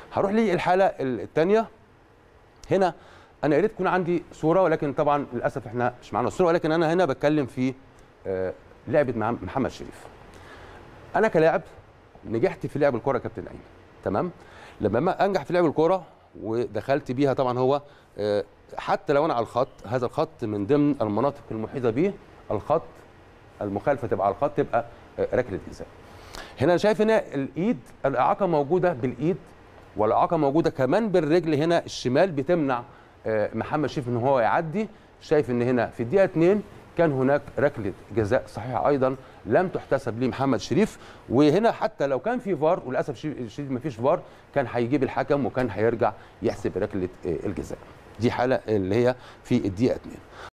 هروح للحاله الثانيه هنا انا يا ريت تكون عندي صوره ولكن طبعا للاسف احنا مش معانا الصوره ولكن انا هنا بتكلم في آه، لعبه مع محمد شريف انا كلاعب نجحت في لعب الكره يا كابتن ايمن تمام لما ما انجح في لعب الكره ودخلت بيها طبعا هو آه، حتى لو انا على الخط هذا الخط من ضمن المناطق المحيطه به الخط المخالفه تبقى على الخط تبقى آه، ركله جزاء هنا أنا شايف هنا الايد الاعاقه موجوده بالايد والاعاقه موجوده كمان بالرجل هنا الشمال بتمنع آه، محمد شريف ان هو يعدي شايف ان هنا في الدقيقه 2 كان هناك ركله جزاء صحيحه ايضا لم تحتسب لمحمد شريف وهنا حتى لو كان في فار وللاسف شي- شديد ما فيش فار كان هيجيب الحكم وكان هيرجع يحسب ركله آه، الجزاء دي حاله اللي هي في الدقيقه 2